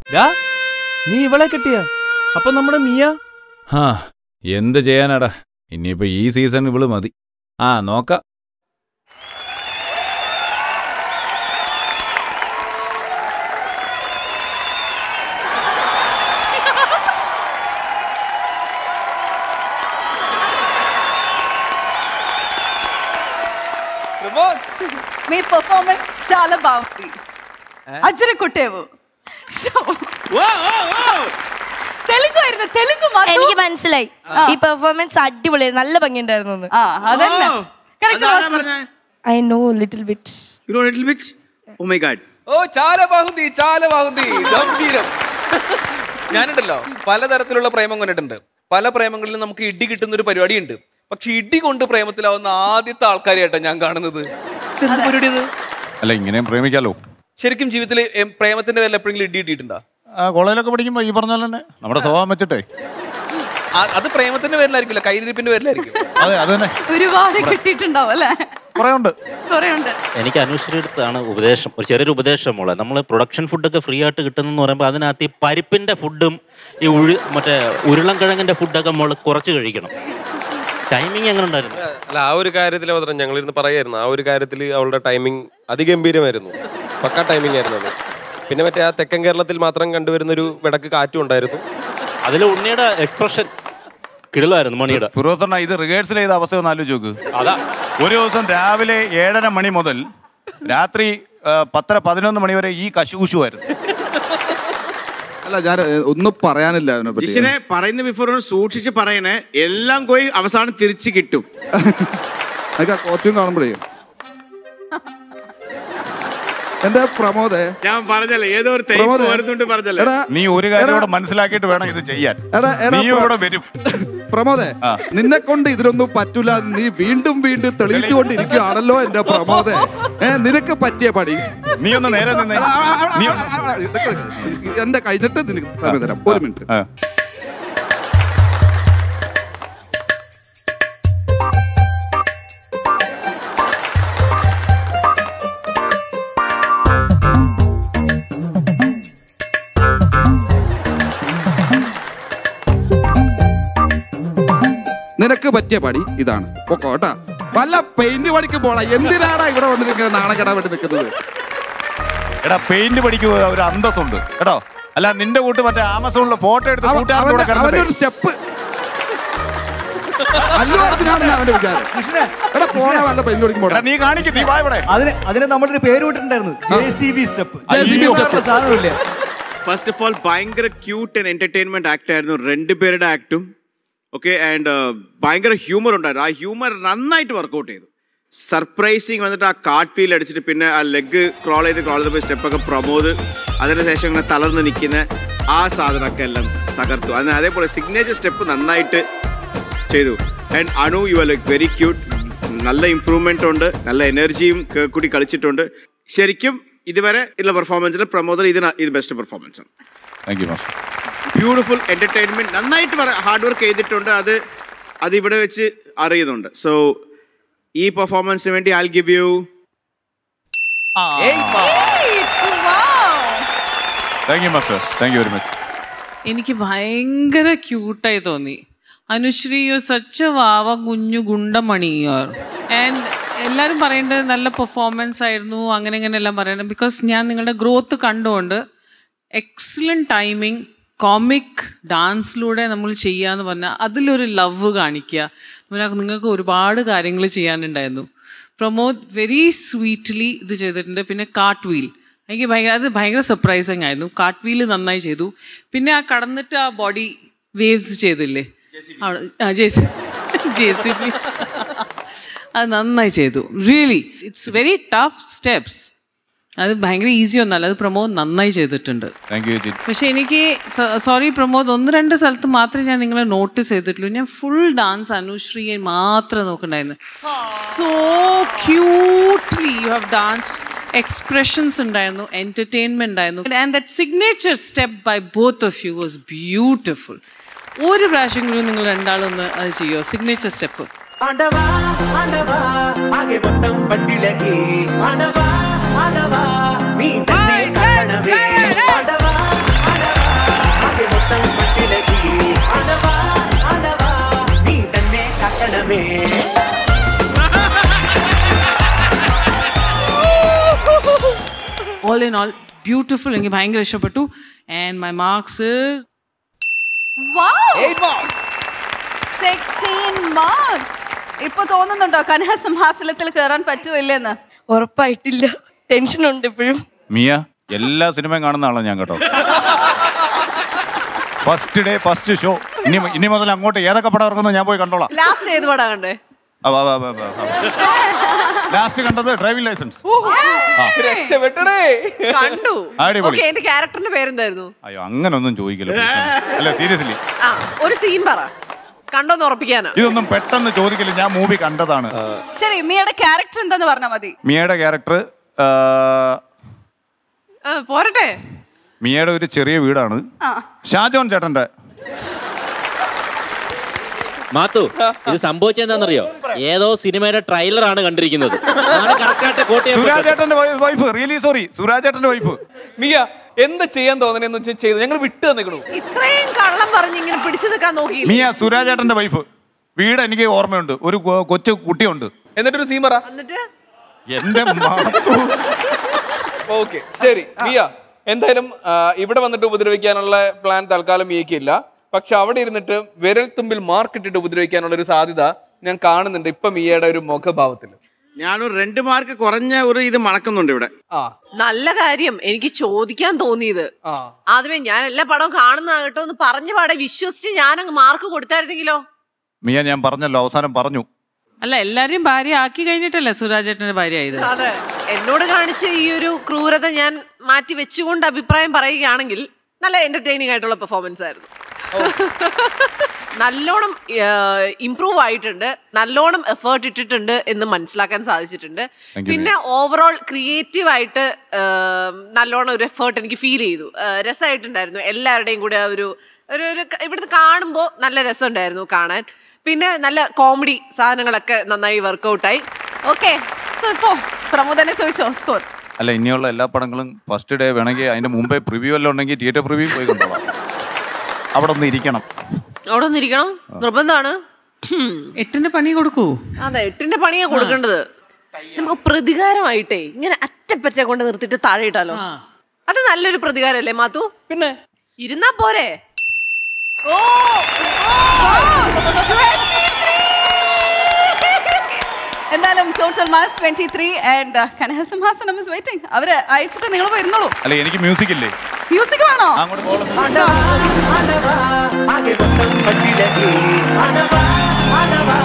ഡാ നീ ഇവളെ കെട്ടിയ അപ്പൊ നമ്മുടെ മിയ ഹാ എന്ത് ചെയ്യാനാടാ ഇനിയിപ്പോ ഈ സീസൺ ഇവള് മതി ആ നോക്കാം మీ పర్ఫార్మెన్స్ చాలా బాగుంది అజ్జర కొట్టేవు So, తెలుగు ആയിരുന്നു తెలుగు മാത്രം എനിക്ക് മനസ്സിലായി ഈ പെർഫോമൻസ് അടിപൊളിയായിരുന്നു നല്ല ഭംഗിയുണ്ടായിരുന്നു എന്ന്. ആ അതന്നെ Correct, അതാരാ വാസു. പറഞ്ഞേ? I know little bit You know little bit? Oh my god. ഓ ചാല ബാഹുന്തി ചാല ബാഹുന്തി ഗംഭീരം ഞാനുണ്ടല്ലോ പലതരത്തിലുള്ള പ്രേമം കണ്ടിട്ടുണ്ട് പല പ്രേമങ്ങളിലും നമുക്ക് ഇടി കിട്ടുന്ന ഒരു പരിപാടിയുണ്ട് പക്ഷെ ഇടി കൊണ്ട് പ്രേമത്തിലാവുന്ന ആദ്യത്തെ ആൾക്കാരെയാട്ടോ ഞാൻ കാണുന്നത് ഇതെന്ത് പരിപാടി ഇത് അല്ല ഇങ്ങനെയും പ്രേമിക്കാലോ ശരിക്കും ജീവിതത്തിൽ എം, പ്രേമത്തിന്റെ പേരിൽ എപ്പോഴെങ്കിലും ഇടി കിട്ടിയിട്ടുണ്ടോ ആ കോളേജിലൊക്കെ പഠിക്കുമ്പോ ഈ പറഞ്ഞ പോലെ തന്നെ നമ്മുടെ സ്വഭാവം വെച്ചിട്ടേ ആ- അത് പ്രേമത്തിന്റെ പേരിലായിരിക്കില്ല കൈതിരിപ്പിന്റെ പേരിലായിരിക്കും അതെ അത് തന്നെ ഒരുപാട് കിട്ടിയിട്ടുണ്ടാവും അല്ലേ കുറേ ഉണ്ട് കുറെ ഉണ്ട് എനിക്ക് അനുശ്രീ അടുത്താണ് ഉപദേശം ഒരു ചെറിയൊരു ഉപദേശം മോളെ നമ്മൾ പ്രൊഡക്ഷൻ ഫുഡൊക്കെ ഫ്രീ ആയിട്ട് കിട്ടുന്നെന്ന് പറയുമ്പോൾ അതിനകത്ത് ഈ പരിപ്പിന്റെ ഫുഡും ഈ ഉഴു മറ്റേ ഉരുളൻകിഴങ്ങിന്റെ ഫുഡൊക്കെ മോള് കുറച്ച് കഴിക്കണം ടൈമിങ് എങ്ങനെ ഉണ്ടായിരുന്നു അല്ല ആ ഒരു കാര്യത്തിൽ മാത്രം ഞങ്ങളിരുന്ന് പറയായിരുന്നു ആ ഒരു കാര്യത്തിൽ അവളുടെ ടൈമിംഗ് അതിഗംഭീരമായിരുന്നു പക്ക ടൈമിംഗ് ആയിരുന്നു അത് പിന്നെ മറ്റേ ആ തെക്കൻ കേരളത്തിൽ മാത്രം കണ്ടുവരുന്ന ഒരു വിടക്ക് കാറ്റും ഉണ്ടായിരുന്നു അതിൽ ഉണ്ണിയുടെ എക്സ്പ്രഷൻ കിടലായിരുന്നു മണിയുടെ ഫിറോസണ്ണ ഇത് റിഹേഴ്സൽ ചെയ്ത അവസ്ഥ ഒന്ന് ആലോചിച്ച് നോക്ക് അതാ ഒരു ദിവസം രാവിലെ ഏഴര മണി മുതൽ രാത്രി ആ, പത്തര പതിനൊന്ന് മണി വരെ ഈ കശുകുശുമായിരുന്നു അല്ല ഞാൻ ഏ, ഒന്നും പറയാനില്ല അതിനെ പറ്റി ജിഷിനെ പറയുന്ന ബിഫോർ സൂക്ഷിച്ച് പറയണേ എല്ലാം പോയി അവസാനം തിരിച്ചു കിട്ടും എനിക്ക് ആ കോസ്റ്റ്യൂം കാണുമ്പോഴേ എന്റെ പ്രമോദേ ഞാൻ പറഞ്ഞല്ലേ ഏതോ ഒരു തേപ്പ് പ്രമോദേ. വരുന്നുണ്ട് പറഞ്ഞല്ലേ എടാ നീ ഒരു കാര്യം എടാ, കൂടെ മനസ്സിലാക്കിയിട്ട് വേണം ഇത് ചെയ്യാൻ എടാ, എടാ, നീയും പ്ര- കൂടെ വരും പ്രമോദേ ആ. നിന്നെ കൊണ്ട് ഇതിനൊന്നും പറ്റൂല നീ വീണ്ടും വീണ്ടും തെളിയിച്ചുകൊണ്ടിരിക്കുകയാണല്ലോ എന്റെ പ്രമോദേ ഏ നിനക്ക് പറ്റിയ പണി നീ ഒന്ന് നേരെ നിന്നേ എടാ, ആ, ആ, ആ, നീ ആ, ആ, ആ, നിക്ക് നിക്ക്. എന്റെ കഴിഞ്ഞിട്ട് നിനക്ക് സമയം തരാം ഒരു മിനിറ്റ് ആ. നിനക്ക് പറ്റിയ പണി ഇതാണ് പൊക്കോ കേട്ടാ വല്ല പെയിന്റ് പണിക്ക് പോടാ എന്തിനാടാ ഇവിടെ വന്നിരിക്കുന്നത് നാണക്കെടാൻ വേണ്ടി നിൽക്കുന്നത് എടാ പെയിന്റ് പഠിക്കുക ഒരു അന്തസ്സുണ്ട് കേട്ടോ അല്ല നിന്റെ കൂട്ട് മറ്റേ ആമസോണിലെ ഫോട്ടോ എടുത്ത് അവൻ- കൂട്ടുകാരുടെ കൂടെ അവന്റെ- അവന്റെ ഒരു കിടന്നിട്ടേ. സ്റ്റെപ്പ് അല്ലു അർജുനാണെന്ന് അവന്റെ വിചാരം എടാ പോണേ വല്ല പെയിന്റ് പണിക്ക് പോടാ എടാ, നീ കാണിക്കും നീ വാ ഇവിടെ അതിന് അതിന് നമ്മളൊരു പേര് വിട്ടിട്ടുണ്ടായിരുന്നു J C B step JCB step. സാധനമില്ലേ ഫസ്റ്റ് ഓഫ് ഓൾ ഭയങ്കര ക്യൂട്ട് ആൻഡ് എന്റർടൈൻമെന്റ് ആക്ട് ആയിരുന്നു രണ്ടുപേരുടെ ആക്ടും ഓക്കെ ആൻഡ് ഭയങ്കര ഹ്യൂമർ ഉണ്ടായിരുന്നു ആ ഹ്യൂമർ നന്നായിട്ട് വർക്കൗട്ട് ചെയ്തു സർപ്രൈസിങ് വന്നിട്ട് ആ കാർഡ് ഫീൽ അടിച്ചിട്ട് പിന്നെ ആ ലെഗ് ക്രോൾ ചെയ്ത് ക്രോൾ ചെയ്ത് പോയി സ്റ്റെപ്പൊക്കെ പ്രമോദ് അതിനുശേഷം ഇങ്ങനെ തളർന്ന് നിൽക്കുന്ന ആ സാധനമൊക്കെ എല്ലാം തകർത്തു അതിന് അതേപോലെ സിഗ്നേച്ചർ സ്റ്റെപ്പ് നന്നായിട്ട് ചെയ്തു ആൻഡ് അണു you are like very cute നല്ല ഇമ്പ്രൂവ്മെന്റ് ഉണ്ട് നല്ല എനർജിയും ക- കൂടി കളിച്ചിട്ടുണ്ട് ശരിക്കും ഇതുവരെ ഉള്ള പെർഫോമൻസിൽ പ്രമോദർ ഇതിന് ഇത് ബെസ്റ്റ് പെർഫോമൻസ് ആണ് thank you master beautiful entertainment നന്നായിട്ട് ഹാർഡ് വർക്ക് ചെയ്തിട്ടുണ്ട് അത് അത് ഇവിടെ വെച്ച് അറിയുന്നുണ്ട് സോ ഈ പെർഫോമൻസിന് വേണ്ടി I'll give you thank you master thank you very much എനിക്ക് ഭയങ്കര ക്യൂട്ടായി തോന്നി അനുശ്രീ യു സച്ച് വാവ കുഞ്ഞു ഗുണ്ടമണിയോർ ആൻഡ് എല്ലാവരും പറയേണ്ടത് നല്ല പെർഫോമൻസ് ആയിരുന്നു അങ്ങനെ ഇങ്ങനെ എല്ലാം പറയണം ബിക്കോസ് ഞാൻ നിങ്ങളുടെ ഗ്രോത്ത് കണ്ടുകൊണ്ട് എക്സലൻറ്റ് ടൈമിങ് കോമിക് ഡാൻസിലൂടെ നമ്മൾ ചെയ്യാന്ന് പറഞ്ഞാൽ അതിലൊരു ലവ് കാണിക്കുക എന്ന് നിങ്ങൾക്ക് ഒരുപാട് കാര്യങ്ങൾ ചെയ്യാനുണ്ടായിരുന്നു പ്രമോദ് വെരി സ്വീറ്റ്ലി ഇത് ചെയ്തിട്ടുണ്ട് പിന്നെ കാട്ട് വീൽ എനിക്ക് ഭയങ്കര അത് ഭയങ്കര സർപ്രൈസിങ് ആയിരുന്നു കാട്ട് വീല് നന്നായി ചെയ്തു പിന്നെ ആ കടന്നിട്ട് ആ ബോഡി വേവ്സ് ചെയ്തില്ലേ J C J C B അത് നന്നായി ചെയ്തു really it's very tough steps അത് ഭയങ്കര ഈസി ഒന്നല്ല അത് പ്രമോദ് നന്നായി ചെയ്തിട്ടുണ്ട് താങ്ക് യു ജിൻ പക്ഷെ എനിക്ക് സോറി പ്രമോദ് ഒന്ന് രണ്ട് സ്ഥലത്ത് മാത്രമേ ഞാൻ നിങ്ങളെ നോട്ടീസ് ചെയ്തിട്ടുള്ളൂ ഞാൻ ഫുൾ ഡാൻസ് അനുശ്രീയെ മാത്രം നോക്കണ്ടായിരുന്നു so cutely you have danced expressions ഉണ്ടായിരുന്നു എന്റർടൈൻമെന്റ് ഉണ്ടായിരുന്നു and that signature step by both of you was beautiful ഒരു പ്രാവശ്യമെങ്കിലും നിങ്ങൾ രണ്ടാളും ഒന്ന് അത് ചെയ്യുമോ സിഗ്നേച്ചർ സ്റ്റെപ്പ് ஆண்டவா ஆண்டவா ஆகே மொத்தம் பட்டிலகி ஆண்டவா ஆண்டவா நீ தன்னை காணவே ஆண்டவா ஆண்டவா ഓൾ ഇൻ ഓൾ ബ്യൂട്ടിഫുൾ എനിക്ക് ഭയങ്കര ഇഷ്ടപ്പെട്ടു and my marks sixteen marks ഇപ്പൊ തോന്നുന്നുണ്ടോ കനഹസിംഹാസനത്തിൽ കയറാൻ പറ്റുമില്ലെന്ന് ഉറപ്പായിട്ടില്ല ടെൻഷൻ ഉണ്ട് ഇപ്പോഴും മിയ എല്ലാ സിനിമയും കാണുന്ന ആളാണ് ഞാൻ കേട്ടോ ഫസ്റ്റ് ഡേ ഫസ്റ്റ് ഷോ ഇനി ഇനി മുതൽ അങ്ങോട്ട് ഏതൊക്കെ പടം ഇറങ്ങുന്നു ഞാൻ പോയി കണ്ടോളാം ലാസ്റ്റ് ഏത് പടാ കണ്ടേ ലാസ്റ്റ് കണ്ടത് ഡ്രൈവിംഗ് ലൈസൻസ് രക്ഷപ്പെട്ടടേ കണ്ടു അടിപൊളി. ഓക്കെ എന്റെ ക്യാരക്ടറിന്റെ പേരെന്തായിരുന്നു അയ്യോ അങ്ങനൊന്നും ചോദിക്കില്ല അല്ല സീരിയസ്ലി ആ ഒരു സീൻ പറ കണ്ടോന്ന് ഉറപ്പിക്കാനാ ഇതൊന്നും പെട്ടെന്ന് ചോദിക്കില്ല ഞാൻ മൂവി കണ്ടതാണ് ശരി മിയുടെ ക്യാരക്ടർ എന്താന്ന് പറഞ്ഞാൽ മതി മിയയുടെ ക്യാരക്ടർ ആ, പോരട്ടെ മിയയുടെ ഒരു ചെറിയ വീടാണ് ആ ഷാജോൻ ചേട്ടന്റെ മാത്തു ഇത് സംഭവിച്ചെന്താണെന്നറിയോ ഏതോ സിനിമയുടെ ട്രെയിലറാണ് കണ്ടിരിക്കുന്നത് അതാണ് കറക്റ്റായിട്ട് കോട്ട് ചെയ്യാൻ സുരാജ് പറ്റാത്തത്. ചേട്ടന്റെ വൈഫ് റിയലി സോറി സുരാജ് ചേട്ടന്റെ വൈഫ് മിയ എന്താ ചെയ്യാൻ തോന്നണെന്ന് വെച്ചാൽ ചെയ്തു ഞങ്ങൾ വിട്ടു തന്നിക്കണു ഇത്രയും കള്ളം പറഞ്ഞ് ഇങ്ങനെ പിടിച്ചു നിൽക്കാൻ നോക്കി മിയ സുരാജ് ചേട്ടന്റെ വൈഫ് വീട് എനിക്ക് ഓർമ്മയുണ്ട് ഒരു കൊ- കൊച്ചു കുട്ടിയുണ്ട് എന്നിട്ടൊരു സീൻ പറ എന്നിട്ട് എന്റെ മാത്തു ഓക്കെ ശരി മിയ എന്തായാലും ആ, ഇവിടെ വന്നിട്ട് ഉപദ്രവിക്കാനുള്ള പ്ലാൻ തൽക്കാലം മിയക്കില്ല പക്ഷെ അവിടെ ഇരുന്നിട്ട് വിരൽ തുമ്പിൽ മാർക്കിട്ടിട്ട് ഉപദ്രവിക്കാനുള്ള ഒരു സാധ്യത ഞാൻ കാണുന്നുണ്ട് ഇപ്പൊ മിയയുടെ ഒരു മുഖഭാവത്തിൽ ഞാനൊരു രണ്ട് മാർക്ക് കുറഞ്ഞ ഒരു ഇത് മണക്കുന്നുണ്ട് ഇവിടെ ആ നല്ല കാര്യം എനിക്ക് ചോദിക്കാൻ തോന്നിയത് ആ ആദ്യമേ ഞാൻ എല്ലാ പടവും കാണുന്നതാ കേട്ടോ എന്ന് പറഞ്ഞ പാടെ വിശ്വസിച്ച് ഞാൻ അങ്ങ് മാർക്ക് കൊടുത്തായിരുന്നെങ്കിലോ മിയ ഞാൻ പറഞ്ഞല്ലോ അവസാനം പറഞ്ഞു അല്ല എല്ലാരെയും ഭാര്യ ആക്കി കഴിഞ്ഞിട്ടല്ലേ സുരാജേട്ടന്റെ ഭാര്യ ആയത് അതെ എന്നോട് കാണിച്ച ഈ ഒരു ക്രൂരത ഞാൻ മാറ്റി വെച്ചുകൊണ്ട് അഭിപ്രായം പറയുകയാണെങ്കിൽ നല്ല എന്റർടൈനിങ് ആയിട്ടുള്ള പെർഫോമൻസ് ആയിരുന്നു നല്ലോണം ഇംപ്രൂവ് ആയിട്ടുണ്ട് നല്ലോണം എഫേർട്ട് ഇട്ടിട്ടുണ്ട് എന്ന് മനസ്സിലാക്കാൻ സാധിച്ചിട്ടുണ്ട് Thank you, പിന്നെ ഓവറോൾ ക്രിയേറ്റീവ് ആയിട്ട് ആ, നല്ലോണം ഒരു എഫേർട്ട് എനിക്ക് ഫീൽ ചെയ്തു ആ, രസമായിട്ടുണ്ടായിരുന്നു എല്ലാവരുടെയും കൂടെ ആ ഒരു ഒരു ഒരു ക- ഇവിടുന്ന് കാണുമ്പോൾ നല്ല രസമുണ്ടായിരുന്നു കാണാൻ പിന്നെ നല്ല കോമഡി സാധനങ്ങളൊക്കെ നന്നായി വർക്കൗട്ടായി ഓക്കെ സോ ഇപ്പോ പ്രമോദനെ ചോദിച്ചോ സ്കോർ അല്ല ഇനിയുള്ള എല്ലാ പടങ്ങളും ഫസ്റ്റ് ഡേ വേണമെങ്കിൽ അതിന്റെ മുമ്പേ പ്രിവ്യൂ എല്ലാം ഉണ്ടെങ്കിൽ തിയേറ്റർ പ്രിവ്യൂ പോയി കണ്ടോളാം അവിടെ ഒന്ന് ഇരിക്കണം അവിടെ ഒന്നിരിക്കണം നിർബന്ധമാണ് എട്ടിന്റെ പണി കൊടുക്കൂ അതെ എട്ടിന്റെ പണിയാ കൊടുക്കേണ്ടത് നമുക്ക് പ്രതികാരമായിട്ടേ ഇങ്ങനെ അറ്റപ്പറ്റ കൊണ്ട് നിർത്തിയിട്ട് താഴെ ഇട്ടാലോ അത് നല്ലൊരു പ്രതികാരമല്ലേ മാത്തു പിന്നെ ഇരുന്നാ പോരെ ഓ എന്തായാലും total mass twenty three and കനഹസിംഹാസനം ഇസ് വെയിറ്റിംഗ് അവര് അയച്ചിട്ട് നിങ്ങൾ പോയിരുന്നോളൂ അല്ല എനിക്ക് മ്യൂസിക് ഇല്ലേ മ്യൂസിക് വേണോ അങ്ങോട്ട് പോകണം ആനവാ ആകെ മൊത്തം പട്ടിലകി ആനവാ ആനവാ